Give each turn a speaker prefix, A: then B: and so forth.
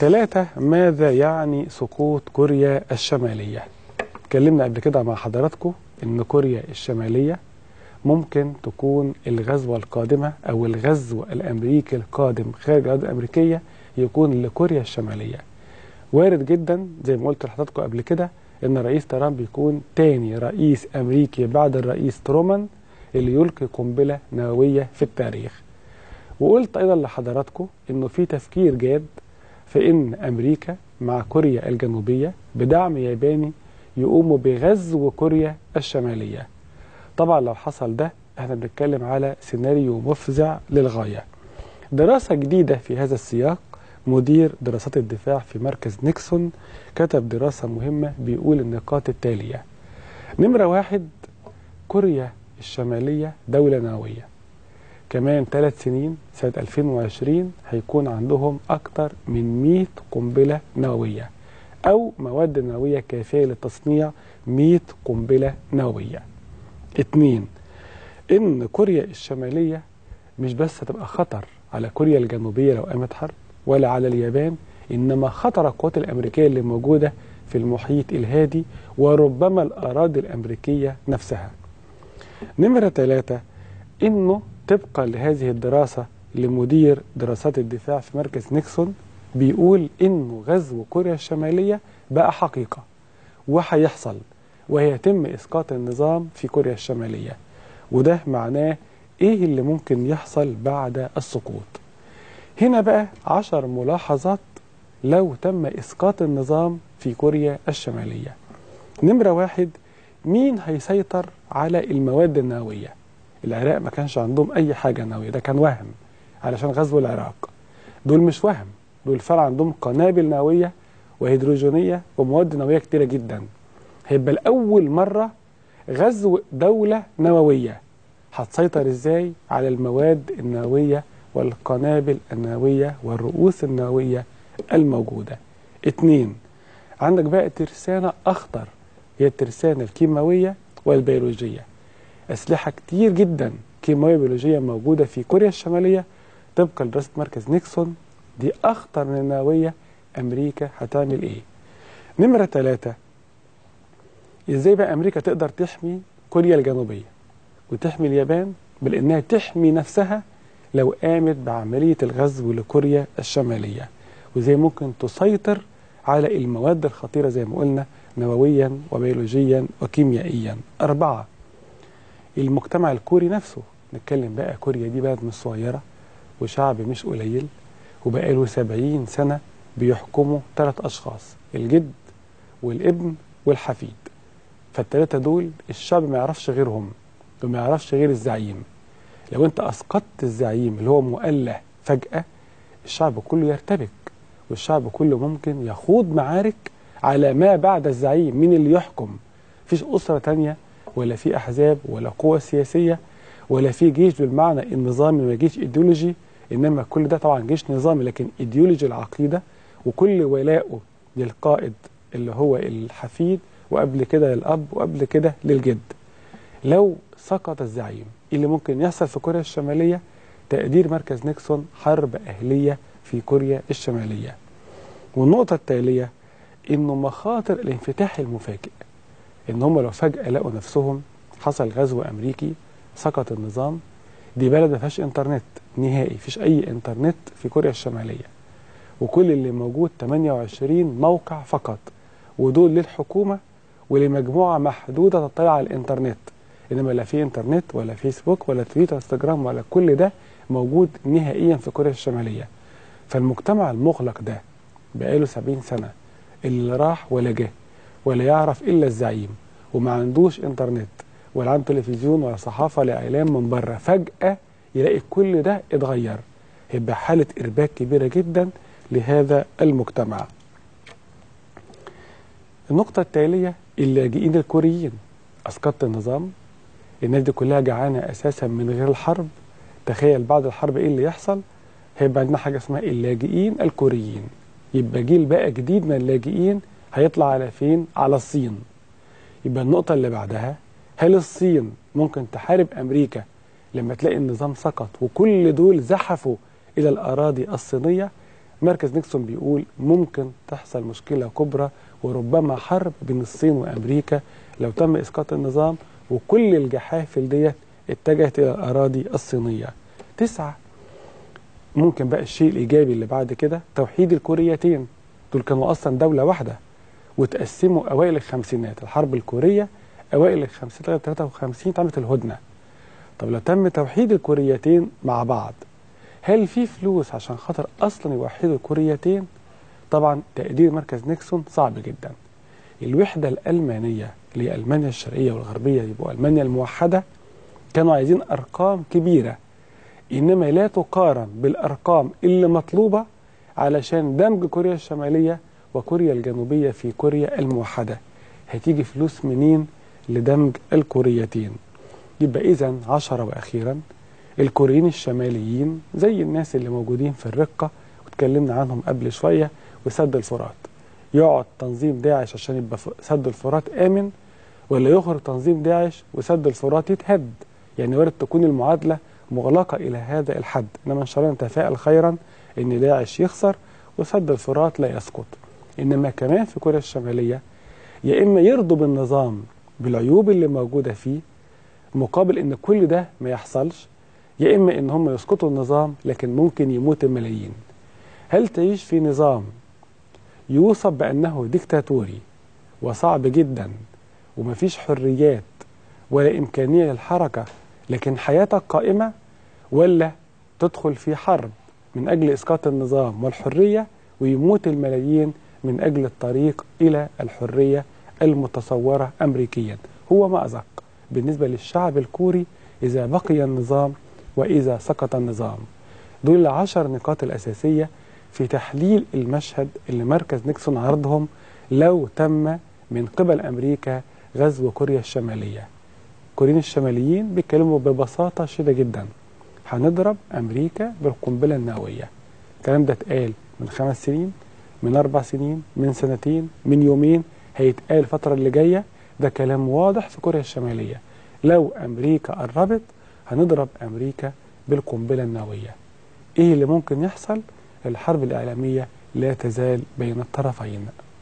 A: ثلاثة ماذا يعني سقوط كوريا الشمالية اتكلمنا قبل كده مع حضراتكم ان كوريا الشمالية ممكن تكون الغزوة القادمة او الغزو الامريكي القادم خارج الارض الامريكية يكون لكوريا الشمالية وارد جدا زي ما قلت لحضراتكم قبل كده ان الرئيس ترامب يكون تاني رئيس امريكي بعد الرئيس ترومان اللي يلقي قنبلة نووية في التاريخ وقلت ايضا لحضراتكم انه في تفكير جاد في ان امريكا مع كوريا الجنوبية بدعم ياباني يقوموا بغزو كوريا الشمالية طبعا لو حصل ده احنا بنتكلم على سيناريو مفزع للغاية دراسة جديدة في هذا السياق مدير دراسات الدفاع في مركز نيكسون كتب دراسة مهمة بيقول النقاط التالية نمرة واحد كوريا الشمالية دولة نووية كمان ثلاث سنين سنة 2020 هيكون عندهم أكثر من 100 قنبلة نووية أو مواد نووية كافية لتصنيع 100 قنبلة نووية اتنين إن كوريا الشمالية مش بس هتبقى خطر على كوريا الجنوبية لو قامت حرب ولا على اليابان إنما خطر القوات الأمريكية اللي موجودة في المحيط الهادي وربما الأراضي الأمريكية نفسها نمرة ثلاثة إنه طبقا لهذه الدراسة لمدير دراسات الدفاع في مركز نيكسون بيقول إنه غزو كوريا الشمالية بقى حقيقة وهيحصل وهيتم إسقاط النظام في كوريا الشمالية وده معناه إيه اللي ممكن يحصل بعد السقوط هنا بقى عشر ملاحظات لو تم إسقاط النظام في كوريا الشمالية نمرة واحد مين هيسيطر على المواد النووية العراق ما كانش عندهم أي حاجة نووية ده كان وهم علشان غزو العراق دول مش وهم دول فعلا عندهم قنابل نووية وهيدروجينية ومواد نووية كتيرة جدا هيبقى لأول مرة غزو دولة نووية هتسيطر ازاي على المواد النووية والقنابل النووية والرؤوس النووية الموجودة اتنين عندك بقى ترسانة أخطر هي الترسانة الكيماوية والبيولوجية أسلحة كتير جدا كيماوية بيولوجية موجودة في كوريا الشمالية طبقا لدراسة مركز نيكسون دي أخطر من النووية أمريكا هتعمل إيه؟ نمرة ثلاثة إزاي بقى أمريكا تقدر تحمي كوريا الجنوبية وتحمي اليابان بل إنها تحمي نفسها لو قامت بعملية الغزو لكوريا الشمالية وزي ممكن تسيطر على المواد الخطيرة زي ما قلنا نوويا وبيولوجيا وكيميائيا أربعة المجتمع الكوري نفسه نتكلم بقى كوريا دي بلد مش صغيرة وشعب مش قليل وبقاله سبعين سنة بيحكموا ثلاث أشخاص الجد والابن والحفيد فالثلاثة دول الشعب ما يعرفش غيرهم وما يعرفش غير الزعيم لو انت اسقطت الزعيم اللي هو مؤله فجأة الشعب كله يرتبك والشعب كله ممكن يخوض معارك على ما بعد الزعيم مين اللي يحكم فيش أسرة تانية ولا في أحزاب ولا قوة سياسية ولا في جيش بالمعنى النظامي ما جيش ايديولوجي إنما كل ده طبعا جيش نظامي لكن ايديولوجي العقيدة وكل ولاءه للقائد اللي هو الحفيد وقبل كده للأب وقبل كده للجد لو سقط الزعيم اللي ممكن يحصل في كوريا الشمالية تقدير مركز نيكسون حرب أهلية في كوريا الشمالية والنقطة التالية إنه مخاطر الانفتاح المفاجئ إن هم لو فجأة لقوا نفسهم حصل غزو أمريكي سقط النظام دي بلد ما فيهاش انترنت نهائي فيش أي انترنت في كوريا الشمالية وكل اللي موجود 28 موقع فقط ودول للحكومة ولمجموعة محدودة تطلع على الانترنت انما لا في انترنت ولا فيسبوك ولا تويتر انستجرام ولا كل ده موجود نهائيا في كوريا الشماليه فالمجتمع المغلق ده بقاله 70 سنه اللي راح ولا جه ولا يعرف الا الزعيم وما عندوش انترنت ولا عنده تلفزيون ولا صحافه ولا اعلام من بره فجاه يلاقي كل ده اتغير هيبقى حاله ارباك كبيره جدا لهذا المجتمع النقطه التاليه اللاجئين الكوريين اسقطت النظام الناس دي كلها جعانه اساسا من غير الحرب تخيل بعد الحرب ايه اللي يحصل هيبقى عندنا حاجه اسمها اللاجئين الكوريين يبقى جيل بقى جديد من اللاجئين هيطلع على فين على الصين يبقى النقطه اللي بعدها هل الصين ممكن تحارب امريكا لما تلاقي النظام سقط وكل دول زحفوا الى الاراضي الصينيه مركز نيكسون بيقول ممكن تحصل مشكلة كبرى وربما حرب بين الصين وأمريكا لو تم إسقاط النظام وكل الجحافل ديت اتجهت إلى الأراضي الصينية تسعة ممكن بقى الشيء الإيجابي اللي بعد كده توحيد الكوريتين دول كانوا أصلا دولة واحدة وتقسموا أوائل الخمسينات الحرب الكورية أوائل الخمسينات لغاية 53 اتعملت الهدنة طب لو تم توحيد الكوريتين مع بعض هل في فلوس عشان خاطر أصلا يوحدوا الكوريتين طبعا تقدير مركز نيكسون صعب جدا الوحدة الألمانية اللي هي ألمانيا الشرقية والغربية يبقوا ألمانيا الموحدة كانوا عايزين أرقام كبيرة إنما لا تقارن بالأرقام اللي مطلوبة علشان دمج كوريا الشمالية وكوريا الجنوبية في كوريا الموحدة هتيجي فلوس منين لدمج الكوريتين يبقى إذا عشرة وأخيرا الكوريين الشماليين زي الناس اللي موجودين في الرقة واتكلمنا عنهم قبل شوية وسد الفرات يقعد تنظيم داعش عشان يبقى سد الفرات آمن ولا يخرج تنظيم داعش وسد الفرات يتهد يعني وارد تكون المعادلة مغلقة إلى هذا الحد إنما إن شاء الله نتفائل خيرا إن داعش يخسر وسد الفرات لا يسقط إنما كمان في كوريا الشمالية يا إما يرضوا بالنظام بالعيوب اللي موجودة فيه مقابل إن كل ده ما يحصلش يا إما إن هم يسقطوا النظام لكن ممكن يموت الملايين هل تعيش في نظام يوصف بأنه ديكتاتوري وصعب جدا ومفيش حريات ولا إمكانية للحركة لكن حياتك قائمة ولا تدخل في حرب من أجل إسقاط النظام والحرية ويموت الملايين من أجل الطريق إلى الحرية المتصورة أمريكيا هو مأزق بالنسبة للشعب الكوري إذا بقي النظام وإذا سقط النظام دول العشر نقاط الأساسية في تحليل المشهد اللي مركز نيكسون عرضهم لو تم من قبل أمريكا غزو كوريا الشمالية الكوريين الشماليين بيتكلموا ببساطة شديدة جدا هنضرب أمريكا بالقنبلة النووية الكلام ده اتقال من خمس سنين من أربع سنين من سنتين من يومين هيتقال الفترة اللي جاية ده كلام واضح في كوريا الشمالية لو أمريكا قربت هنضرب أمريكا بالقنبلة النووية إيه اللي ممكن يحصل الحرب الإعلامية لا تزال بين الطرفين